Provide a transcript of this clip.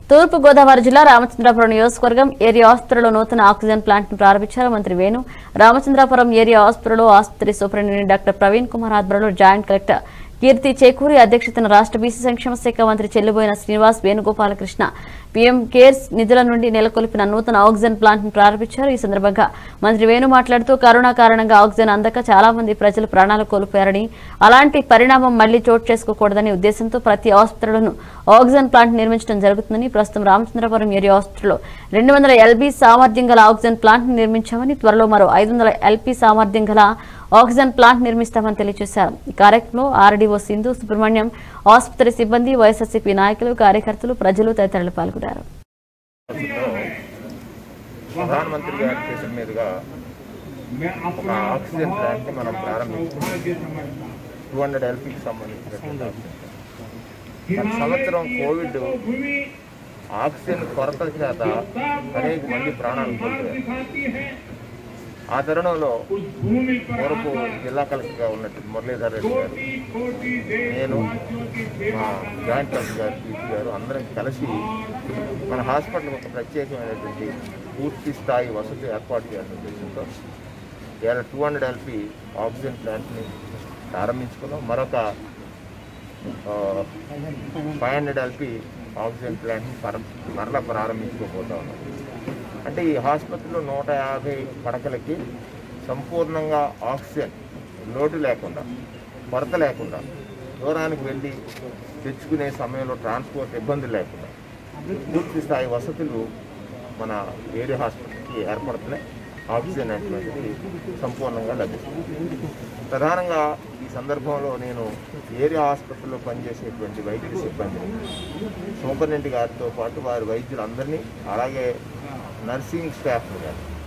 తూర్పు గోదావరి జిల్లా రామచంద్రాపురం నియోజకవర్గం ఏరియా ఆసుపత్రిలో నూతన ఆక్సిజన్ ప్లాంట్ ను ప్రారంభించారు మంత్రి వేణు రామచంద్రాపురం ఏరియా ఆసుపత్రిలో ఆసుపత్రి సూపరింటెండెంట్ డాక్టర్ ప్రవీణ్ కుమార్ ఆధ్వర్యంలో జాయింట్ కలెక్టర్ కీర్తి చేకూరి అధ్యక్షతన రాష్ట్ర బీసీ సంక్షేమ శాఖ మంత్రి చెల్లుబోయిన శ్రీనివాస్ వేణుగోపాలకృష్ణ పీఎం కేర్స్ నిధుల నుండి నెలకొల్పిన నూతన ఆక్సిజన్ ప్లాంట్ ను ప్రారంభించారు ఈ సందర్భంగా మంత్రి వేణు మాట్లాడుతూ కరోనా కారణంగా ఆక్సిజన్ అందక చాలా మంది ప్రజలు ప్రాణాలు కోల్పోయారని అలాంటి పరిణామం మళ్లీ చోటు చేసుకోకూడదనే ఉద్దేశంతో ప్రతి ఆసుపత్రులను ఆక్సిజన్ ప్లాంట్ నిర్మించడం జరుగుతుందని ప్రస్తుతం రామచంద్రపురం ఏరియా ఆసుపత్రిలో రెండు వందల ఎల్బీ సామర్థ్యం గల ఆక్సిజన్ ప్లాంట్ ను నిర్మించామని త్వరలో మరో ఐదు వందల ఎల్పీ సామర్థ్యం గల ఆక్సిజన్ ప్లాంట్ నిర్మిస్తామని తెలియజేశారు ఈ కార్యక్రమంలో ఆర్డీఓ సింధు సుబ్రహ్మణ్యం ఆసుపత్రి సిబ్బంది వైఎస్ఆర్సీపీ నాయకులు కార్యకర్తలు ప్రజలు తదితరులు పాల్గొన్నారు ప్రధానమంత్రి గారి చేతుల మీదుగా ఒక ఆక్సిజన్ ప్లాంట్ ని మనం ప్రారంభించుకున్నాం టూ హండ్రెడ్ ఎల్పీకి సంబంధించినటువంటి ఆక్సిజన్. గత సంవత్సరం కోవిడ్ ఆక్సిజన్ కొరత చేత అనేక మంది ప్రాణాలు కోల్పోయారు ఆ తరుణంలో పూర్వపు జిల్లా కలెక్టర్గా ఉన్నటువంటి మురళీధర్ రెడ్డి గారు నేను మా జాయింట్ కలెక్టర్ గారు పీసీ గారు అందరం కలిసి మన హాస్పిటల్ ఒక ప్రత్యేకమైనటువంటి పూర్తి స్థాయి వసతి ఏర్పాటు చేయాలనే ఉద్దేశంతో ఇవాళ టూ హండ్రెడ్ ఎల్పి ఆక్సిజన్ ప్లాంట్ని ప్రారంభించుకున్నాం మరొక ఫైవ్ హండ్రెడ్ ఎల్పి ఆక్సిజన్ ప్లాంట్ని పర మరలా ప్రారంభించుకోబోతా ఉన్నాం అంటే ఈ ఆసుపత్రిలో నూట యాభై పడకలకి సంపూర్ణంగా ఆక్సిజన్ లోటు లేకుండా కొరత లేకుండా దూరానికి వెళ్ళి తెచ్చుకునే సమయంలో ట్రాన్స్పోర్ట్ ఇబ్బందులు లేకుండా పూర్తి స్థాయి వసతులు మన ఏరియా హాస్పిటల్కి ఏర్పడుతున్నాయి ఆక్సిజన్ అనేటువంటిది సంపూర్ణంగా లభిస్తుంది ప్రధానంగా ఈ సందర్భంలో నేను ఏరియా హాస్పిటల్లో పనిచేసేటువంటి వైద్య సిబ్బందిని సూపరింటెండెంట్ గారితో పాటు వారి వైద్యులందరినీ అలాగే నర్సింగ్ స్టాఫ్ని కానీ